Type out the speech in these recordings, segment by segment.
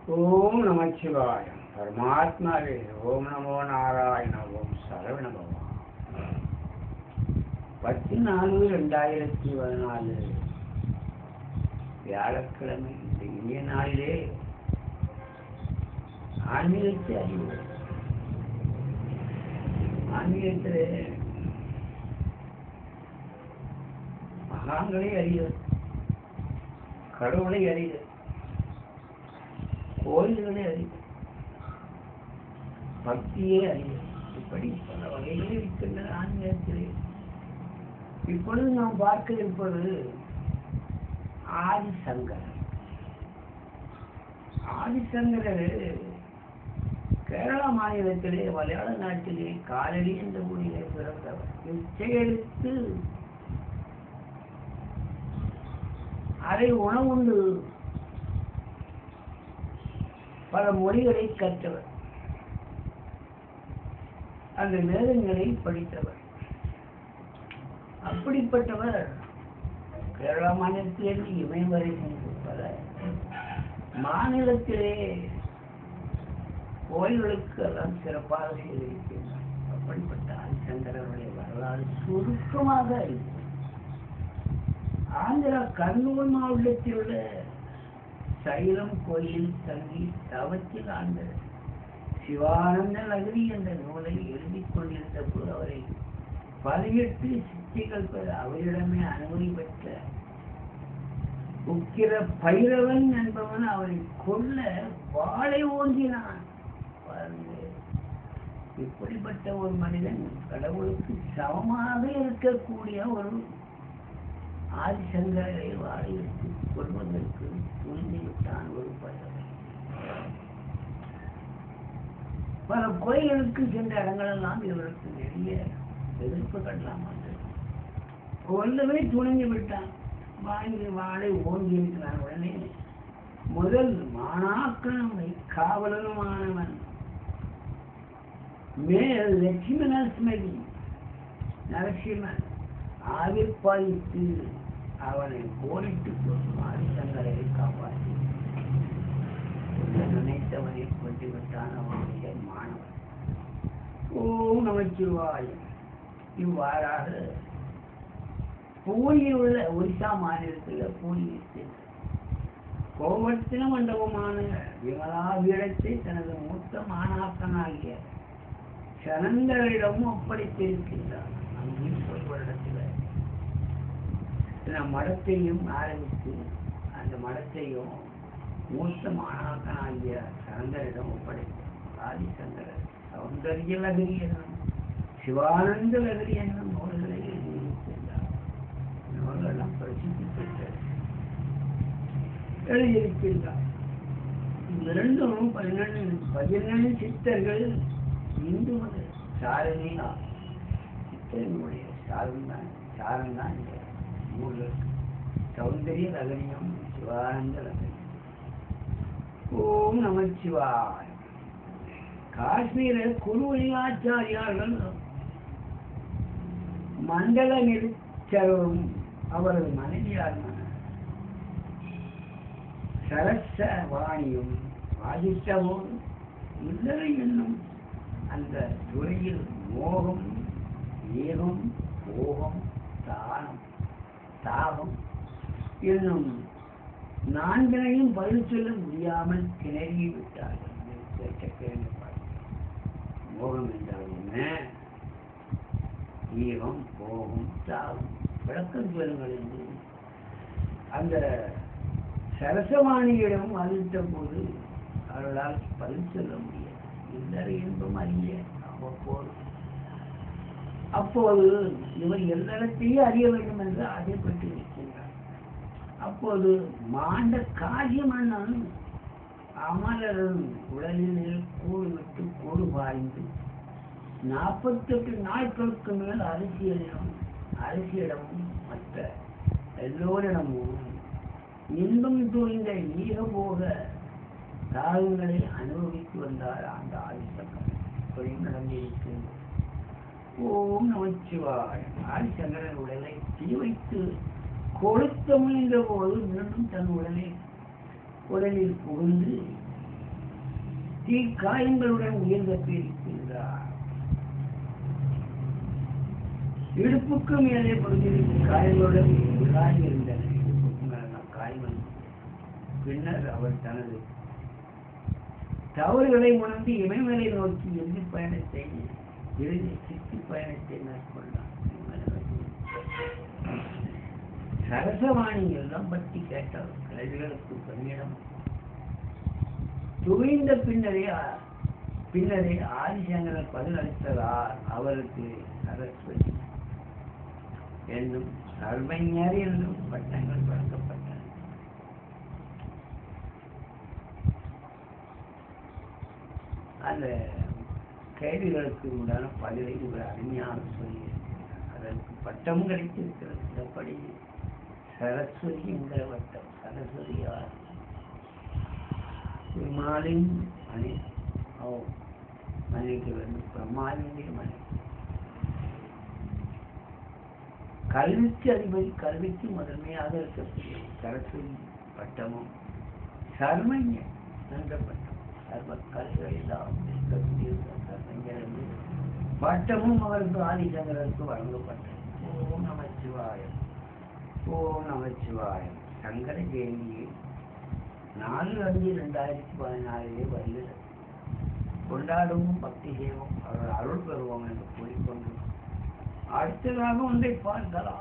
ஓம் நமச்சிவாய பரமாத்மாவே ஓம் நமோ நாராயண ஓம் சரவண பகவான் பத்து நாலு ரெண்டாயிரத்தி பதினாலு வியாழக்கிழமை இந்த இனிய நாளிலே ஆன்மீகத்தை அறிவோம் ஆன்மீகத்திலே மகான்களை அறிவது கடவுளை அறிவது கோயில்களை அறிவது பக்தியே அறிவது இப்படி பல வகைகளில் இருக்கின்றன ஆன்மீகத்திலே இப்பொழுது நாம் பார்க்க இருப்பது ஆதிசங்கரர் ஆதிசங்கரர் கேரளா மாநிலத்திலே மலையாள நாட்டிலே காலடி என்ற ஊரிலே பிறந்தவர் இச்செயலுக்கு அதை உணவுண்டு பல மொழிகளை கற்றவர் அந்த வேதங்களை படித்தவர் அப்படிப்பட்டவர் கேரளா மாநிலத்திலிருந்து இமயம் வரை சென்று பல மாநிலத்திலே கோயில்களுக்கு எல்லாம் சிறப்பாக செய்திருக்கின்றார் அப்படிப்பட்ட ஆதிசங்கரனுடைய வரலாறு சுருக்கமாக அறிவு ஆந்திரா கர்னூல் மாவட்டத்தில் உள்ள சைலம் கோயில் தங்கி தவத்தில் ஆண்ட சிவானந்த நகரி என்ற நூலை எழுதிக் கொண்டிருந்த போது அவரை பதினெட்டு சித்திகள் பெற அவரிடமே அனுமதி பெற்ற உக்கிர பைரவன் என்பவன் அவரை கொல்ல வாளை ஓங்கினான் பாருங்க இப்படிப்பட்ட ஒரு மனிதன் கடவுளுக்கு சமமாக இருக்கக்கூடிய ஒரு ஆதிசங்கரை வாழை எடுத்து கொள்வதற்கு துணிந்து விட்டான் ஒரு பைரவன் பல கோயில்களுக்கு சென்ற இடங்களெல்லாம் இவருக்கு நிறைய எதிர்ப்புகள்லாம் வந்தது கொல்லவே துணிஞ்சு விட்டான் வாங்கி வாழை ஓங்கி இருக்கிறான் உடனே முதல் மாணாக்கனமை காவலனுமானவன் மேல் லட்சுமி நரசிம்மகி நரசிம்மன் ஆவிர்பாலித்து அவனை போரிட்டு கொள்ளுமாறு தங்களை காப்பாற்றி நினைத்தவனை கொண்டு விட்டான் அவனுடைய மாணவன் ஓம் நமச்சிவாய் இவ்வாறாக பூரியில் உள்ள ஒரிசா மாநிலத்தில் பூரியில் கோவர்த்தன மண்டபமான விமலாபீடத்தை தனது மூத்த மாணாக்கனாகிய சனந்தரிடம் ஒப்படைத்திருக்கின்றார் அங்கேயும் ஒரு வருடத்தில் நம் மடத்தையும் ஆரம்பித்து அந்த மடத்தையும் மூத்த மாணாக்கனாகிய சனந்தரிடம் ஒப்படைத்தார் ஆதிசங்கரர் சௌந்தர்ய லகரி என்னும் சிவானந்த லகரி என்னும் நூல்களை எழுதியிருக்கின்றார் நூல்களெல்லாம் பிரசித்தி பெற்றது எழுதியிருக்கின்றார் இந்த ரெண்டும் பதினெண்டு பதினெண்டு சித்தர்கள் இந்து மத சாரணியா சித்தர்களுடைய சாரம் தான் சாரம் தான் இந்த நூல்கள் சௌந்தரிய ரகணியம் சிவானந்த ரகணியம் ஓம் நமச்சிவாய் காஷ்மீர குருவலியாச்சாரியார்கள் மண்டல நெருச்சரும் அவரது மனைவியார் சரசவாணியும் வாதித்தவும் இல்லறை என்னும் அந்த துறையில் மோகம் ஏகம் போகம் தானம் தாபம் என்னும் நான்கினையும் பதில் சொல்ல முடியாமல் திணறி விட்டார்கள் கேட்ட கேள்வி மோகம் என்றால் என்ன ஈகம் போகம் தாகம் விளக்கம் சொல்லுங்கள் என்று அந்த சரசவாணியிடம் அறிவித்த போது அவர்களால் பதில் சொல்ல முடியாது இல்லற இன்பம் அறிய அவ்வப்போது அப்போது இவர் எல்லாத்தையும் அறிய வேண்டும் என்று ஆசைப்பட்டு இருக்கின்றார் அப்போது மாண்ட காசி மன்னன் அமரரின் உடலில் கூடு விட்டு கூடு பாய்ந்து நாற்பத்தெட்டு நாட்களுக்கு மேல் அரசியலிடம் அரசியலிடமும் மற்ற எல்லோரிடமும் இன்பம் தூய்ந்த ஈகபோக தாகங்களை அனுபவித்து வந்தார் அந்த ஆதிசங்கர் இப்படி நடந்திருக்கிறது ஓம் நமச்சிவாய் ஆதிசங்கரன் உடலை தீ வைத்து கொளுத்த முயன்ற போது மீண்டும் தன் உடலை உடலில் புகுந்து தீ காயங்களுடன் உயர்ந்த இருக்கின்றார் இடுப்புக்கு மேலே பகுதியில் காயங்களுடன் உள்ளாகி இருந்தன இடுப்புக்கு மேல காயங்கள் பின்னர் அவர் தனது தவறுகளை உணர்ந்து இமயமலை நோக்கி இறுதி பயணத்தை இறுதி சித்தி பயணத்தை மேற்கொண்டார் சரசவாணி எல்லாம் பற்றி கேட்டார் கேள்விகளுக்கு பெண்ணிடம் துவைந்த பின்னரே பின்னரே ஆதிசங்கரர் பதில் அளித்ததால் அவருக்கு சரஸ்வதி என்னும் சர்வஞர் என்னும் பட்டங்கள் வழங்கப்பட்டன அந்த கேள்விகளுக்கு உண்டான பதிலை ஒரு அருமையாக சொல்லி அதற்கு பட்டம் கிடைத்திருக்கிறது எப்படி சரஸ்வதி என்கிற வட்டம் சரஸ்வதியார் பெருமாளின் மனை ஓ மனைக்கு வந்து பிரம்மாவினுடைய மனை கல்விக்கு அதிபதி கல்விக்கு முதன்மையாக இருக்கக்கூடிய சரஸ்வதி பட்டமும் சர்மஞன் என்ற பட்டம் சர்வ கல்விகளெல்லாம் இருக்கக்கூடிய சர்மஞர் என்று பட்டமும் அவருக்கு ஆதிசங்கருக்கு வழங்கப்பட்டது ஓம் நமச்சிவாயம் ஓம் நமச்சிவாயம் சங்கர ஜெயந்தியை நாலு அஞ்சு ரெண்டாயிரத்தி பதினாலிலே வருகிறது கொண்டாடுவோம் பக்தி செய்வோம் அவர் அருள் பெறுவோம் என்று கூறிக்கொண்டு அடுத்ததாக ஒன்றை பார்க்கலாம்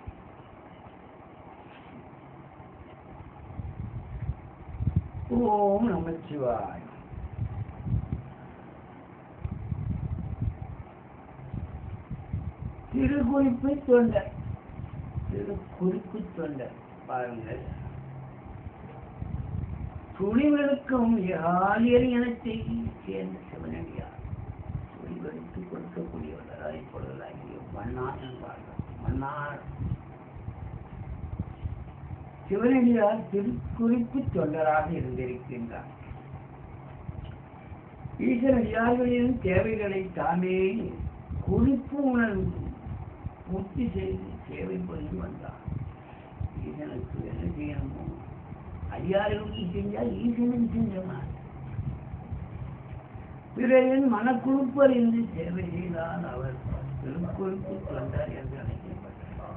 ஓம் நமச்சிவாய் திருக்குறிப்பு தொண்டர் திருக்குறிப்பு தொண்டர் பாருங்கள் துணிவெடுக்கும் யாழியர் இனத்தை சேர்ந்த சிவனடியார் துணிவெடுத்து கொடுக்கக்கூடியவர்களாய் இப்பொழுதாகிய மன்னார் என்பார்கள் மன்னார் சிவனடியார் திருக்குறிப்பு தொண்டராக இருந்திருக்கின்றார் ஈஸ்வரடியார்களின் தேவைகளை தாமே குறிப்பு உணர்ந்து பூர்த்தி செய்து சேவை பண்ணி வந்தார் ஈசனுக்கு என்ன செய்யணுமோ ஐயாயிரம் செஞ்சால் ஈசனும் செஞ்சவன் பிறரின் மனக்குழுப்பறிந்து சேவை செய்தால் அவர் திருக்குறிப்பு தொண்டர் என்று அழைக்கப்பட்டார்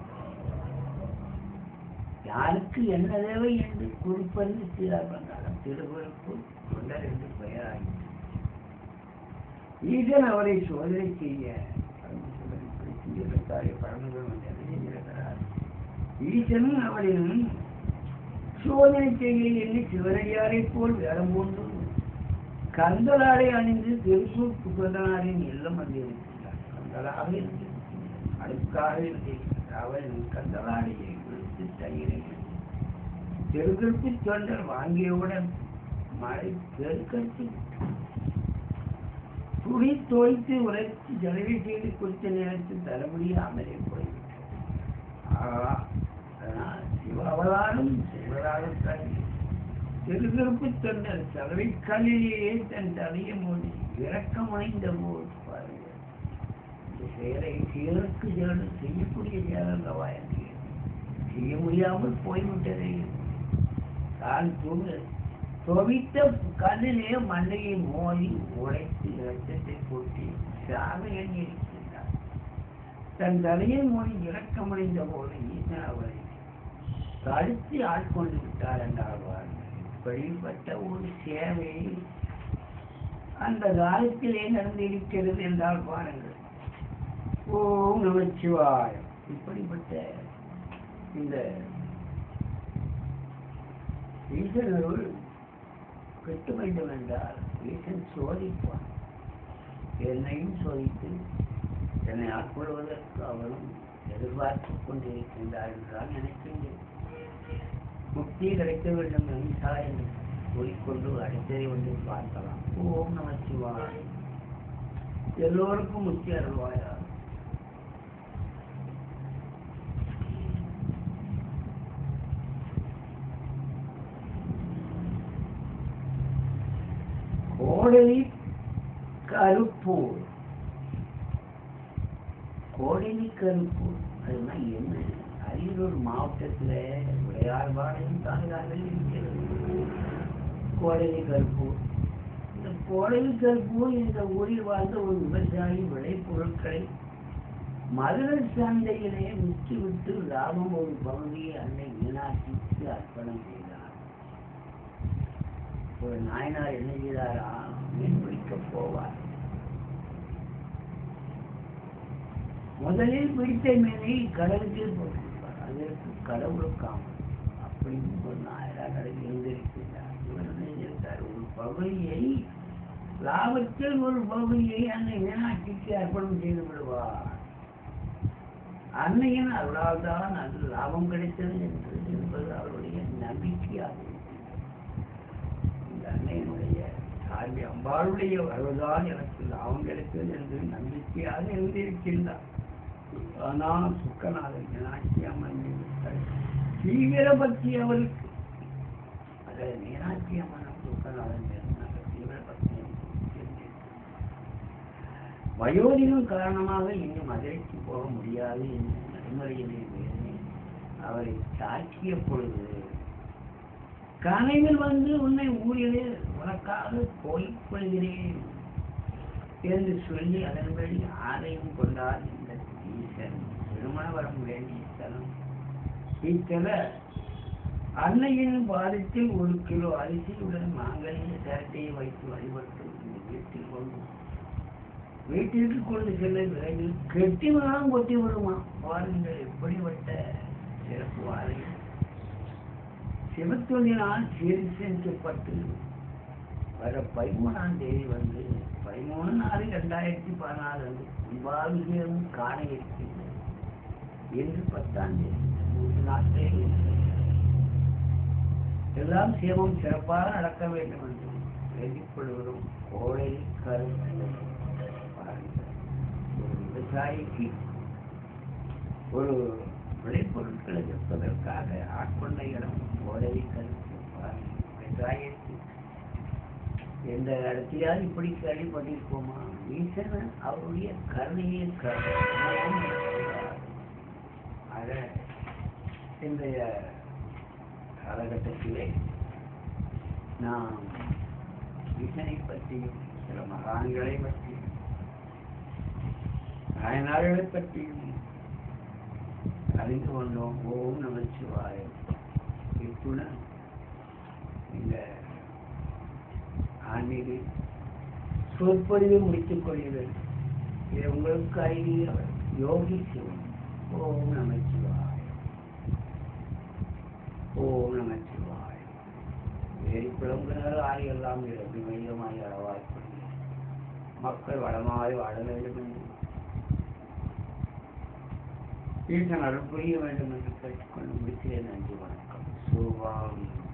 யாருக்கு என்ன தேவை என்று குறிப்பறிந்து சீரார் வந்தாலும் திருக்குறிப்பு தொண்டர் என்று பெயராகி ஈசன் அவரை சோதனை செய்ய பரமசிவன் இப்படி செஞ்சிருக்காரு பரமசிவன் என்ன செஞ்சிருக்கிறார் ஈசனும் அவரின் சோதனை செய்ய எண்ணி சிவனடியாரை போல் வேடம் கொண்டு கந்தலாடை அணிந்து திருப்பூர் புகழனாரின் இல்லம் வந்திருக்கிறார் கந்தலாக இருந்து அடுக்காக இருந்திருக்கிறார் அவரின் கந்தலாடையை விழுத்து தயிரை தெருக்கிற்கு தொண்டர் வாங்கியவுடன் மழை பெருக்கத்து துணி தோய்த்து உரைத்து ஜலவை செய்து குறித்த நேரத்தில் தலைமுடி அமரே போய்விட்டது ஆஹா அதனால் சிவ அவதாரம் செய்வதாக திருத்திருப்பு தொண்டர் தலைவை கல்லிலேயே தன் தலையை மூடி இறக்கம் அடைந்த போது பாருங்கள் இந்த செயலை சீரருக்கு செயல் செய்யக்கூடிய செயலல்லவா என்று செய்ய முடியாமல் போய்விட்டதே தான் தூங்க துவைத்த கல்லிலே மண்டையை மோதி உடைத்து இரத்தத்தை கொட்டி சாக எண்ணி இருக்கின்றார் தன் தலையை மோதி இறக்கமடைந்த போது ஈசன் அவரை தடுத்து ஆட்கொண்டு விட்டார் என்றார் இப்படிப்பட்ட ஒரு சேவை அந்த காலத்திலே நடந்திருக்கிறது என்றால் பாருங்கள் ஓம் நமச்சிவாயம் இப்படிப்பட்ட இந்த ஈசனருள் கெட்ட வேண்டும் என்றால் ஈசன் சோதிப்பான் என்னையும் சோதித்து என்னை ஆட்கொள்வதற்கு அவரும் எதிர்பார்த்து கொண்டிருக்கின்றார் என்றால் நினைக்கின்றேன் முக்தி கிடைக்க வேண்டும் அஹிம்சா என்று கூறிக்கொண்டு அடுத்ததை ஒன்று பார்க்கலாம் ஓம் நம சிவாய் எல்லோருக்கும் முக்தி அருள்வாயா கோடலி கருப்பூர் கோடலி கருப்பூர் அதுனா என்ன அரியலூர் மாவட்டத்தில் விளையாடுபாளையம் தாங்காமல் இருக்கிறது கோடலி கருப்பூர் இந்த கோடையில் கருப்பூர் இந்த ஊரில் வாழ்ந்த ஒரு விவசாயி விளைபொருட்களை மதுரை சந்தையிலே விற்றுவிட்டு லாபம் ஒரு பகுதியை அன்னை மீனாட்சிக்கு அர்ப்பணம் செய்தார் ஒரு நாயனார் என்ன செய்தாரா மீன் பிடிக்க போவார் முதலில் பிடித்த மீனை கடலுக்கு போட்டிருப்பார் அதற்கு கடவுளுக்காம அப்படின்னு ஒரு நாயனார் கடலில் இருந்திருக்கிறார் இவர் என்ன செய்தார் ஒரு பகுதியை லாபத்தில் ஒரு பகுதியை அன்னை மீனாட்சிக்கு அர்ப்பணம் செய்து விடுவார் அன்னையின் அருளால் தான் அது லாபம் கிடைத்தது என்று என்பது அவருடைய நம்பிக்கையாக இந்த அன்னையினுடைய சாமி அம்பாளுடைய அருள்தான் எனக்கு லாபம் கிடைத்தது என்று நம்பிக்கையாக இருந்திருக்கின்றார் ஆனால் சுக்கநாதன் மீனாட்சி அம்மன் மீது தீவிர பக்தி அவருக்கு அதை மீனாட்சி அம்மன் சுக்கநாதன் மீது நல்ல தீவிர பக்தி வயோதிகம் காரணமாக இன்னும் மதுரைக்கு போக முடியாது என்று நடைமுறையிலே மீறி அவரை தாக்கிய பொழுது கனவில் வந்து உன்னை ஊரிலே உனக்காக கோயில் கொள்கிறேன் என்று சொல்லி அதன்படி ஆலயம் கொண்டார் இந்த ஈசன் திருமண வரம் வேண்டிய ஸ்தலம் இத்தல அன்னையின் பாதத்தில் ஒரு கிலோ அரிசியுடன் மாங்கல்ய சரட்டையை வைத்து வழிபட்டு இந்த வீட்டில் கொண்டு வீட்டிற்கு கொண்டு செல்ல விரைவில் கெட்டி வேணாலும் கொட்டி விடுமா பாருங்கள் எப்படிப்பட்ட சிறப்பு ஆலயம் சிவத்தொழினால் சீர்திருத்தப்பட்டு வர பதிமூணாம் தேதி வந்து பதிமூணு நாலு ரெண்டாயிரத்தி பதினாலு அன்று கும்பாபிஷேகம் காண இருக்கிறது என்று பத்தாம் தேதி மூன்று நாட்களே எல்லாம் சேவம் சிறப்பாக நடக்க வேண்டும் என்று வேண்டிக் கொள்வதும் கோடை கருத்து பாருங்கள் ஒரு விவசாயிக்கு ஒரு விளைபொருட்களை விற்பதற்காக ஆட்கொண்ட இடம் கோடை கருத்து பாருங்கள் விவசாயத்துக்கு எந்த இடத்திலாவது இப்படி கேள்விப்பட்டிருக்கோமா ஈசன் அவருடைய கருணையை ஆக இன்றைய காலகட்டத்திலே நாம் ஈசனை பற்றியும் சில மகான்களை பற்றியும் நாயனார்களை பற்றியும் அறிந்து கொண்டோம் ஓம் நமச்சிவாயம் இத்துடன் இந்த ஆன்மீக சொற்பொழிவை முடித்துக் கொள்கிறேன் இது உங்களுக்கு ஐடியவர் யோகி சிவன் ஓம் நமச்சிவாய் ஓம் நமச்சிவாய் வேறு புலம்புகள் ஆறு எல்லாம் இறப்பி மையமாய் அளவாய்ப்படி மக்கள் வளமாய் வாழ வேண்டும் என்று ஈசன் அருள் புரிய வேண்டும் என்று கேட்டுக்கொண்டு முடிக்கிறேன் நன்றி வணக்கம் சுபாவி